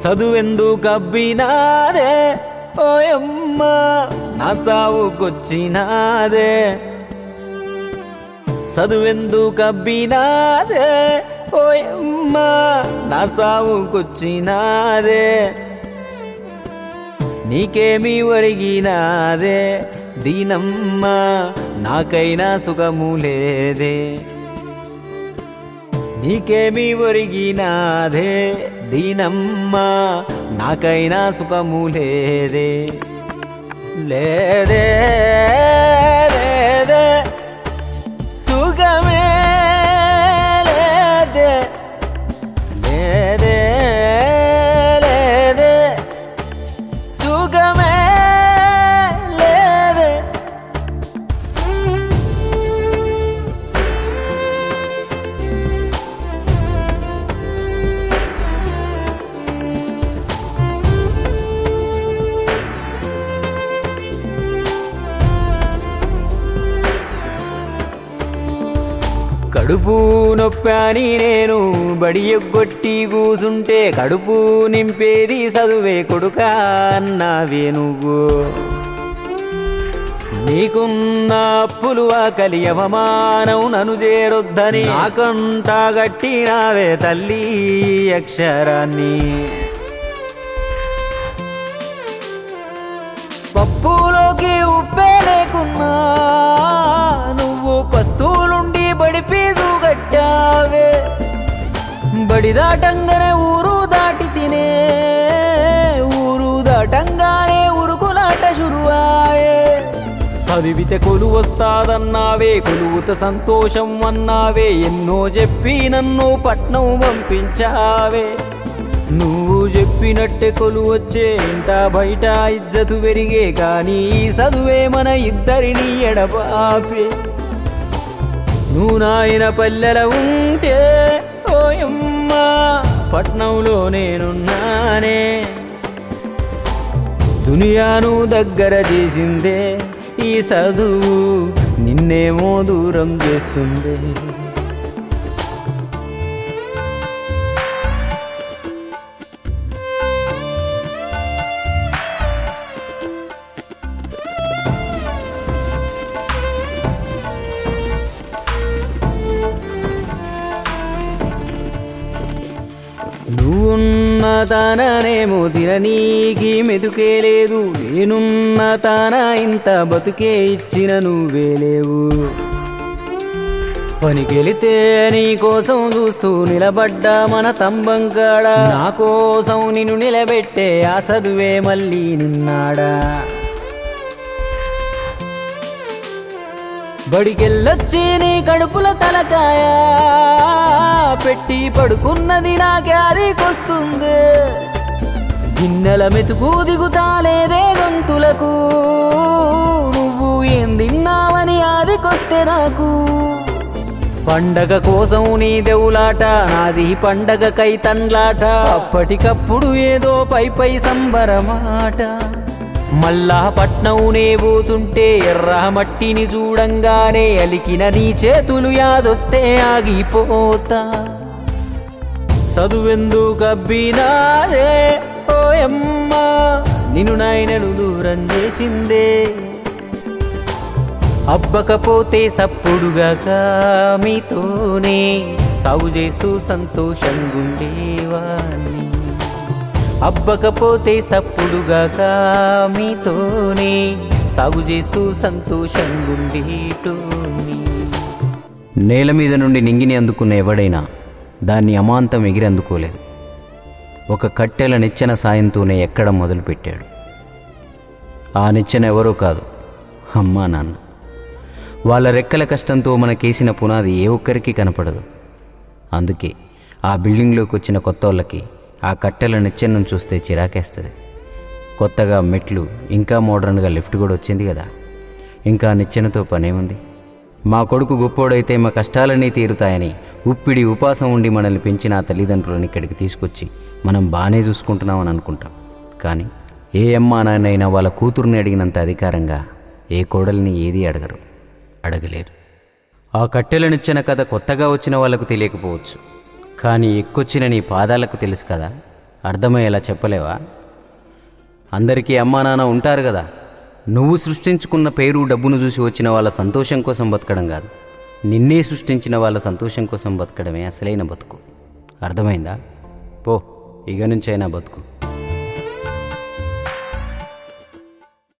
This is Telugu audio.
చదువెందు కబ్బినాదే ఓయమ్మ నా సావుకొచ్చినాదే చదువెందు కబ్బినాదే ఓయమ్మ నా సావుకొచ్చినాదే నీకేమి ఒరిగినాదే దీనమ్మ నాకైనా సుఖము లేదే నీకేమి ఒరిగినాదే దీనమ్మ నాకైనా సుఖము లేదే లేదే లేదే సుఖమే లేదే లేదే లేదే సుఖమే లేదే కడుపు నొప్పాని నేను బడి ఎగ్గొట్టి కూసుంటే కడుపు నింపేది చదువే కొడుకా అన్నావే నువ్వు నీకున్న అప్పులు ఆకలి అవమానం నను చేరొద్దని నాకంటా గట్టినావే తల్లి అక్షరాన్ని పప్పులోకి ఉప్పే లేకున్నా నువ్వు పస్తులుండి బడి పీజు కట్టావే బడి దాటంగానే ఊరు దాటి తినే ఊరు దాటంగానే ఉరుకులాట శురువాయే చదివితే కొలు వస్తాదన్నావే కొలువుత సంతోషం అన్నావే ఎన్నో చెప్పి నన్ను పట్నం పంపించావే నువ్వు చెప్పినట్టే కొలు వచ్చే ఇంట బయట ఇజ్జతు పెరిగే కానీ ఈ చదువే మన ఇద్దరిని ఎడబాపే నువ్వు నాయన పల్లెల ఉంటే ఓయమ్మ పట్నంలో నేనున్నానే దునియాను దగ్గర చేసిందే ఈ చదువు నిన్నేమో దూరం చేస్తుంది నువ్వున్న తాననేమో తిననీకి మెతుకే లేదు నేనున్న తాన ఇంత బతుకే ఇచ్చిన నువ్వే లేవు పనికెళితే నీ కోసం చూస్తూ నిలబడ్డ మన తంబంగాడ నా కోసం నిన్ను నిలబెట్టే ఆ చదువే మళ్ళీ నిన్నాడా బడికెళ్ళొచ్చి నీ కడుపుల తలకాయ పెట్టి పడుకున్నది నాక్యాదికొస్తుంది గిన్నెల మెతుకు దిగుతాలేదే గొంతులకు నువ్వు ఏం తిన్నావని ఆదికొస్తే నాకు పండగ కోసం నీ దేవులాట నాది పండగ కైతండ్లాట అప్పటికప్పుడు ఏదో పై పై సంబరమాట మల్లా పట్నం నే పోతుంటే ఎర్ర మట్టిని చూడంగానే అలికిన నీ చేతులు యాదొస్తే ఆగిపోతా చదువెందు కబ్బినాదే ఓయమ్మ నిన్ను నాయనను దూరం చేసిందే అబ్బకపోతే సప్పుడుగాక మీతోనే సాగు చేస్తూ సంతోషంగుండేవాణ్ణి అబ్బకపోతే సప్పుడుగాక మీతోనే సాగు చేస్తూ సంతోషంగుండేటోని నేల మీద నుండి నింగిని అందుకున్న ఎవడైనా దాన్ని అమాంతం ఎగిరి అందుకోలేదు ఒక కట్టెల నిచ్చెన సాయంతోనే ఎక్కడం మొదలుపెట్టాడు ఆ నిచ్చెన ఎవరో కాదు అమ్మా నాన్న వాళ్ళ రెక్కల కష్టంతో మనకేసిన పునాది ఏ ఒక్కరికి కనపడదు అందుకే ఆ బిల్డింగ్లోకి వచ్చిన కొత్త వాళ్ళకి ఆ కట్టెల నిచ్చెనను చూస్తే చిరాకేస్తుంది కొత్తగా మెట్లు ఇంకా మోడర్న్గా లిఫ్ట్ కూడా వచ్చింది కదా ఇంకా నిచ్చెనతో పనేముంది మా కొడుకు గొప్పోడైతే మా కష్టాలన్నీ తీరుతాయని ఉప్పిడి ఉపాసం ఉండి మనల్ని పెంచిన ఆ తల్లిదండ్రులను ఇక్కడికి తీసుకొచ్చి మనం బాగానే చూసుకుంటున్నామని అనుకుంటాం కానీ ఏ అమ్మా నాన్నైనా వాళ్ళ కూతుర్ని అడిగినంత అధికారంగా ఏ కోడల్ని ఏదీ అడగరు అడగలేదు ఆ కట్టెలనిచ్చిన కథ కొత్తగా వచ్చిన వాళ్ళకు తెలియకపోవచ్చు కానీ ఎక్కొచ్చిన నీ పాదాలకు తెలుసు కదా అర్థమయ్యేలా చెప్పలేవా అందరికీ అమ్మా నాన్న ఉంటారు కదా నువ్వు సృష్టించుకున్న పేరు డబ్బును చూసి వచ్చిన వాళ్ళ సంతోషం కోసం బతకడం కాదు నిన్నే సృష్టించిన వాళ్ళ సంతోషం కోసం బతకడమే అసలైన బతుకు అర్థమైందా పో ఇక నుంచైనా బతుకు